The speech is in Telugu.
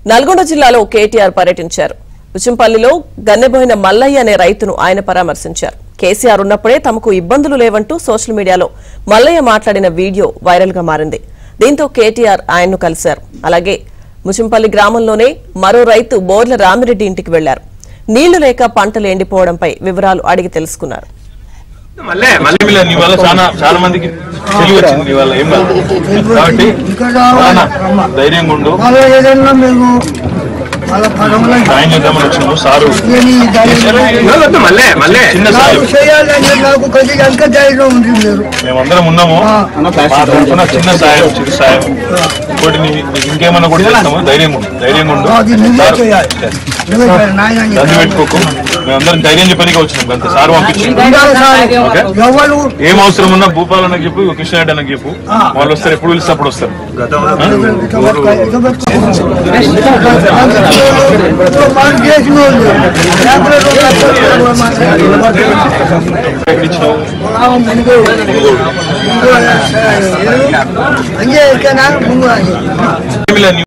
నల్గొండ జిల్లాలో కేటీఆర్ పర్యటించారు ఉచంపల్లిలో గన్నెబోయిన మల్లయ్య అనే రైతును ఆయన పరామర్శించారు కేసీఆర్ ఉన్నప్పుడే తమకు ఇబ్బందులు లేవంటూ సోషల్ మీడియాలో మల్లయ్య మాట్లాడిన వీడియో వైరల్ గా మారింది దీంతో కేటీఆర్ ఆయన్ను కలిశారు అలాగే ముచంపల్లి గ్రామంలోనే మరో రైతు బోర్ల రామిరెడ్డి ఇంటికి వెళ్లారు నీళ్లు లేక పంటలు ఎండిపోవడంపై వివరాలు అడిగి తెలుసుకున్నారు మళ్ళీ మళ్ళీ వీళ్ళ నీ వల్ల చాలా చాలా మందికి తెలివి వచ్చింది నీ వల్ల ఏం కాదు కాబట్టి రానా, ధైర్యంగా ఉండు మళ్ళీ ఏదన్నా మేము మళ్ళీ పదంలో సాయం చేద్దామని వచ్చినాము సారు నేను ఈ ధైర్యం మళ్ళీ మళ్ళీ చిన్న సాయం నాకు చేయాలని నాకు కొద్దిగా ఇంకా ధైర్యం ఉంది మీరు మేమందరం ఉన్నాము మా తరఫున చిన్న సాయం చిన్న సాయం ఇంకోటి నీ- నీకు ఇంకేమన్నా కూడా చేస్తాము ధైర్యంగా ఉండు ధైర్యంగా ఉండు అది నువ్వే సారు, చేయాలి. నువ్వే చేయాలి, నాయన అని దండు చెప్పాలి. పెట్టుకోకు మేమందరం ధైర్యం చెప్పడానికి వచ్చినాం అంత సారు పంపించి ఉండాలి సార్. ఓకే. ఎవరు ఏం అవసరం ఉన్నా భూపాల్ అన్నకి చెప్పు కృష్ణారెడ్డి అన్నకి చెప్పు వాళ్ళు వస్తారు ఎప్పుడు పిలిస్తే అప్పుడు వస్తారు మనం చేసిన వాళ్ళు లేకపోతే రెండు లక్షలు ఎక్కడ ఇచ్చినావు అంగే ఎక్కడా ముందు అది వీళ్ళ నీ